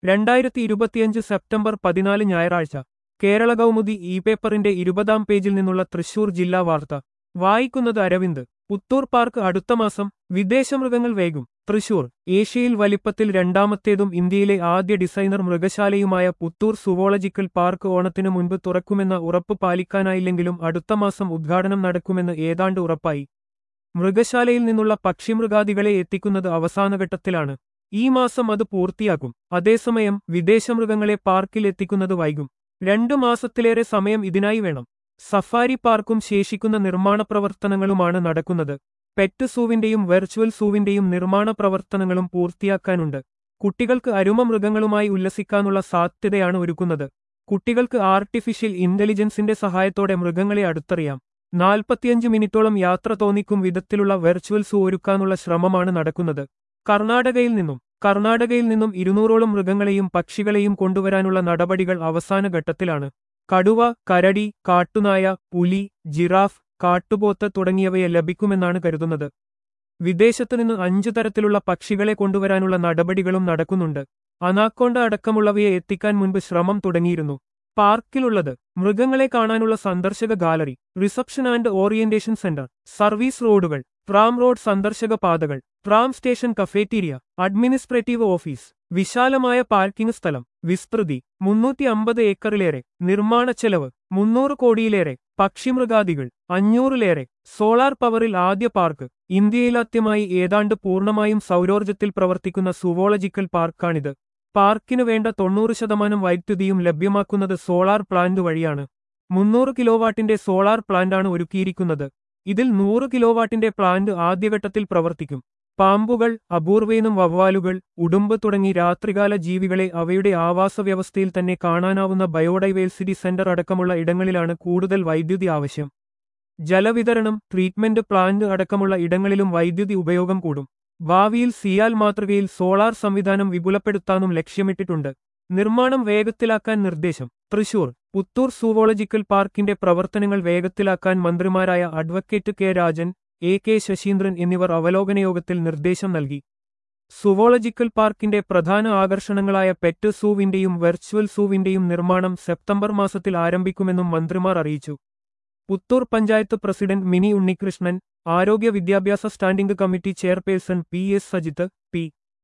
രണ്ടായിരത്തി ഇരുപത്തിയഞ്ച് സെപ്റ്റംബർ പതിനാല് ഞായറാഴ്ച കേരള കൗമുദി ഇ പേപ്പറിന്റെ ഇരുപതാം പേജിൽ നിന്നുള്ള തൃശൂർ ജില്ലാ വാർത്ത വായിക്കുന്നത് അരവിന്ദ് പുത്തൂർ പാർക്ക് അടുത്ത മാസം വിദേശമൃഗങ്ങൾ വേഗം തൃശൂർ ഏഷ്യയിൽ വലിപ്പത്തിൽ രണ്ടാമത്തേതും ഇന്ത്യയിലെ ആദ്യ ഡിസൈനർ മൃഗശാലയുമായ പുത്തൂർ സുവോളജിക്കൽ പാർക്ക് ഓണത്തിനു മുൻപ് തുറക്കുമെന്ന ഉറപ്പ് പാലിക്കാനായില്ലെങ്കിലും അടുത്ത മാസം ഉദ്ഘാടനം നടക്കുമെന്ന് ഏതാണ്ട് ഉറപ്പായി മൃഗശാലയിൽ നിന്നുള്ള പക്ഷിമൃഗാദികളെ എത്തിക്കുന്നത് അവസാനഘട്ടത്തിലാണ് ഈ മാസം അത് പൂർത്തിയാക്കും അതേസമയം വിദേശമൃഗങ്ങളെ പാർക്കിൽ എത്തിക്കുന്നത് വൈകും രണ്ടു മാസത്തിലേറെ സമയം ഇതിനായി വേണം സഫാരി പാർക്കും ശേഷിക്കുന്ന നിർമ്മാണ പ്രവർത്തനങ്ങളുമാണ് നടക്കുന്നത് പെറ്റ് സൂവിന്റെയും വെർച്വൽ സൂവിന്റെയും നിർമ്മാണ പ്രവർത്തനങ്ങളും പൂർത്തിയാക്കാനുണ്ട് കുട്ടികൾക്ക് അരുമ മൃഗങ്ങളുമായി ഉല്ലസിക്കാനുള്ള സാധ്യതയാണ് ഒരുക്കുന്നത് കുട്ടികൾക്ക് ആർട്ടിഫിഷ്യൽ ഇന്റലിജൻസിന്റെ സഹായത്തോടെ മൃഗങ്ങളെ അടുത്തറിയാം നാൽപ്പത്തിയഞ്ച് മിനിറ്റോളം യാത്ര തോന്നിക്കും വിധത്തിലുള്ള വെർച്വൽ സൂ ഒരുക്കാനുള്ള ശ്രമമാണ് നടക്കുന്നത് കർണാടകയിൽ നിന്നും കർണാടകയിൽ നിന്നും ഇരുന്നൂറോളം മൃഗങ്ങളെയും പക്ഷികളെയും കൊണ്ടുവരാനുള്ള നടപടികൾ അവസാന ഘട്ടത്തിലാണ് കടുവ കരടി കാട്ടുനായ പുലി ജിറാഫ് കാട്ടുപോത്ത് തുടങ്ങിയവയെ ലഭിക്കുമെന്നാണ് കരുതുന്നത് വിദേശത്തുനിന്ന് അഞ്ചു തരത്തിലുള്ള പക്ഷികളെ കൊണ്ടുവരാനുള്ള നടപടികളും നടക്കുന്നുണ്ട് അനാക്കോണ്ട അടക്കമുള്ളവയെ എത്തിക്കാൻ മുൻപ് ശ്രമം തുടങ്ങിയിരുന്നു പാർക്കിലുള്ളത് മൃഗങ്ങളെ കാണാനുള്ള സന്ദർശക gallery reception and orientation centre service റോഡുകൾ ട്രാം റോഡ് സന്ദർശക പാതകൾ tram station cafeteria administrative office വിശാലമായ പാർക്കിംഗ് സ്ഥലം വിസ്തൃതി മുന്നൂറ്റി അമ്പത് ഏക്കറിലേറെ നിർമ്മാണ ചെലവ് മുന്നൂറ് കോടിയിലേറെ പക്ഷിമൃഗാദികൾ അഞ്ഞൂറിലേറെ സോളാർ പവറിൽ ആദ്യ പാർക്ക് ഇന്ത്യയിലാദ്യമായി ഏതാണ്ട് പൂർണ്ണമായും സൗരോർജ്ജത്തിൽ പ്രവർത്തിക്കുന്ന സുവോളജിക്കൽ പാർക്കാണിത് പാർക്കിനു വേണ്ട തൊണ്ണൂറ് ശതമാനം വൈദ്യുതിയും ലഭ്യമാക്കുന്നത് സോളാർ പ്ലാന്റ് വഴിയാണ് മുന്നൂറ് കിലോവാട്ടിന്റെ സോളാർ പ്ലാന്റാണ് ഒരുക്കിയിരിക്കുന്നത് ഇതിൽ നൂറ് കിലോവാട്ടിന്റെ പ്ലാന്റ് ആദ്യഘട്ടത്തിൽ പ്രവർത്തിക്കും പാമ്പുകൾ അപൂർവേനും വവ്വാലുകൾ ഉടുമ്പ് തുടങ്ങി രാത്രികാല ജീവികളെ അവയുടെ ആവാസവ്യവസ്ഥയിൽ തന്നെ കാണാനാവുന്ന ബയോഡൈവേഴ്സിറ്റി സെന്റർ അടക്കമുള്ള ഇടങ്ങളിലാണ് കൂടുതൽ വൈദ്യുതി ആവശ്യം ജലവിതരണം ട്രീറ്റ്മെന്റ് പ്ലാന്റ് അടക്കമുള്ള ഇടങ്ങളിലും വൈദ്യുതി ഉപയോഗം കൂടും ഭാവിയിൽ സിയാൽ മാതൃകയിൽ സോളാർ സംവിധാനം വിപുലപ്പെടുത്താനും ലക്ഷ്യമിട്ടിട്ടുണ്ട് നിർമ്മാണം വേഗത്തിലാക്കാൻ നിർദ്ദേശം തൃശൂർ പുത്തൂർ സൂവോളജിക്കൽ പാർക്കിന്റെ പ്രവർത്തനങ്ങൾ വേഗത്തിലാക്കാൻ മന്ത്രിമാരായ advocate K Rajan A K Saseendran എന്നിവർ അവലോകനയോഗത്തിൽ നിർദ്ദേശം നൽകി സുവോളജിക്കൽ പാർക്കിന്റെ പ്രധാന ആകർഷണങ്ങളായ പെറ്റ് സൂവിന്റെയും വെർച്വൽ സൂവിന്റെയും നിർമ്മാണം സെപ്റ്റംബർ മാസത്തിൽ ആരംഭിക്കുമെന്നും മന്ത്രിമാർ അറിയിച്ചു പുത്തൂർ പഞ്ചായത്ത് പ്രസിഡന്റ് മിനി ഉണ്ണികൃഷ്ണൻ ആരോഗ്യ വിദ്യാഭ്യാസ standing committee chairperson P S Sajith P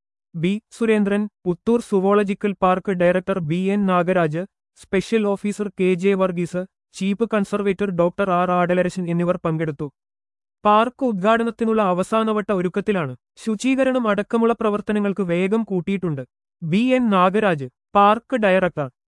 B Surendran Puthur zoological park director B N Nagaraj special officer K J Varghese chief conservator doctor R Adalarasan എന്നിവർ പങ്കെടുത്തു പാർക്ക് ഉദ്ഘാടനത്തിനുള്ള അവസാനവട്ട ഒരുക്കത്തിലാണ് ശുചീകരണം അടക്കമുള്ള പ്രവർത്തനങ്ങൾക്ക് വേഗം കൂട്ടിയിട്ടുണ്ട് B N Nagaraj park director